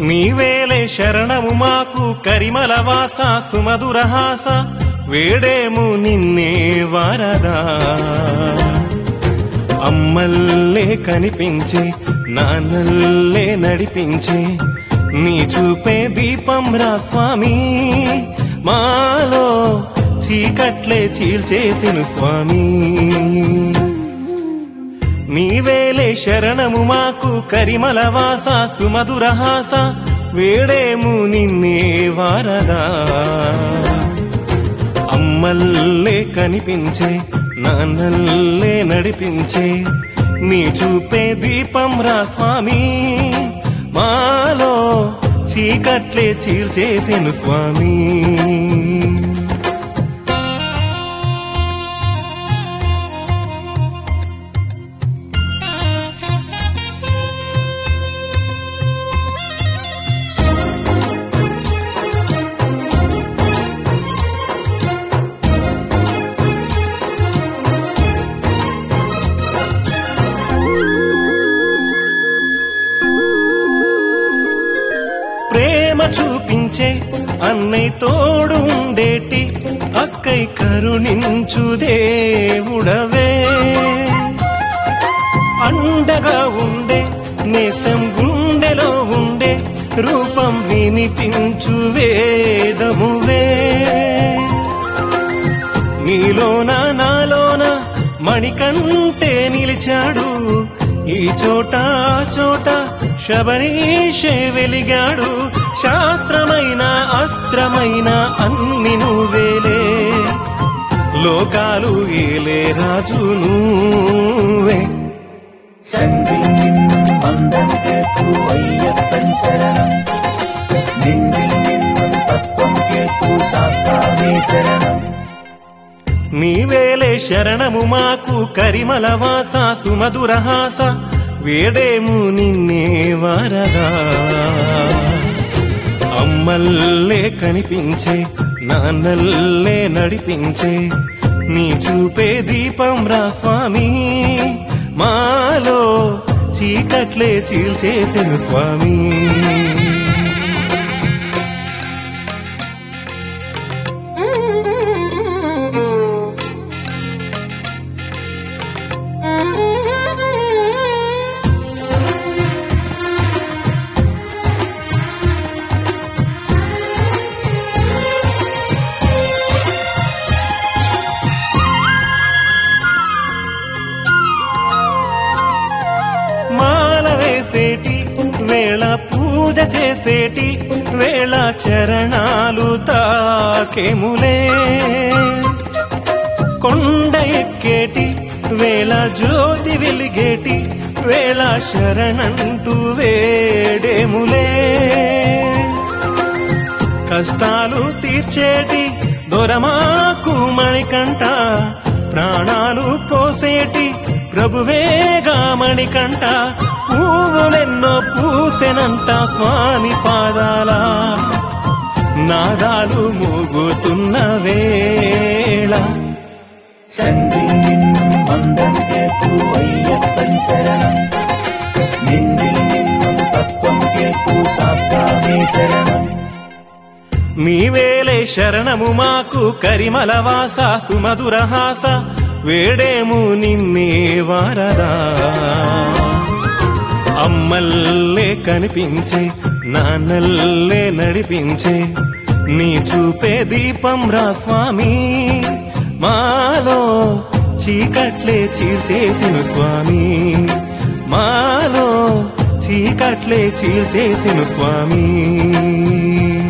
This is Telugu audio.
నీవేలే శరణము మాకు కరిమల వాస సుమధురహాస వేడేము నిన్నే వరదా అమ్మల్లే కనిపించే నాన్నల్లే నడిపించే నీ చూపే దీపం రా స్వామి మాలో చీకట్లే చీల్చేసిను స్వామి నీవేలే శరణము మాకు కరిమల వాస సుమధురహాస వేడేము నిన్నే వారదా అమ్మల్లే కనిపించే నాన్నల్లే నడిపించే నీ చూపే దీపం రా స్వామి మాలో చీకట్లే చీల్చేసెను స్వామి ప్రేమ చూపించే అన్నయ్య తోడు ఉండేటి అక్కై కరుణించు దేవుడవే అండగా ఉండే నేతం గుండెలో ఉండే రూపం వినిపించు వేదమువే నీలోన నాలోన మణికంటే నిలిచాడు ఈ చోట ఆ చోట శబరీషే వెలిగాడు శాస్త్రమైన అస్త్రమైన అన్ని నువ్వేలే లోకాలు ఏలే రాజు నువ్వే செந்தில் நின்னும் மந்தம் கேட்பு ஐயப்பன் சரணம் நெஞ்சில் நின்னும் தத்துவம் கேட்பு சாஸ்தாவே சரணம் నీవేలే శరణము మాకు కరిమల వాస సుమధురహాస వేడేము నిన్నే వరదా అమ్మల్లే కనిపించే నాన్నల్లే నడిపించే నీ చూపే దీపం రా స్వామి మాలో చీకట్లే చీల్చేసెను స్వామి మాల వేసేటి వేళ పూజ చేసేటి వేళ చరణాలు తాకెములే కొండ ఎక్కేటి వేళ జ్యోతి వెలిగేటి వేళ శరణంటూ వేడేములే కష్టాలు తీర్చేటి దొరమాకు మణికంట ప్రాణాలు పోసేటి ప్రభువేగా మణికంట పువ్వులెన్నో పూసెనంట స్వామి పాదాల నాదాలు మూగుతున్న వేళ செந்தில் நின்னும் மந்தம் கேட்பு ஐயப்பன் சரணம் நெஞ்சில் நின்னும் தத்துவம் கேட்பு சாஸ்தாவே சரணம் నీవేలే శరణము మాకు కరిమల వాస సుమధురహాస వేడేము నిన్నే వారదా అమ్మల్లే కనిపించే నాన్నల్లే నడిపించే నీ చూపే దీపం రా స్వామి మాలో చీకట్లే చీల్చేసిను స్వామి మాలో చీకట్లే చీల్చేసిను స్వామి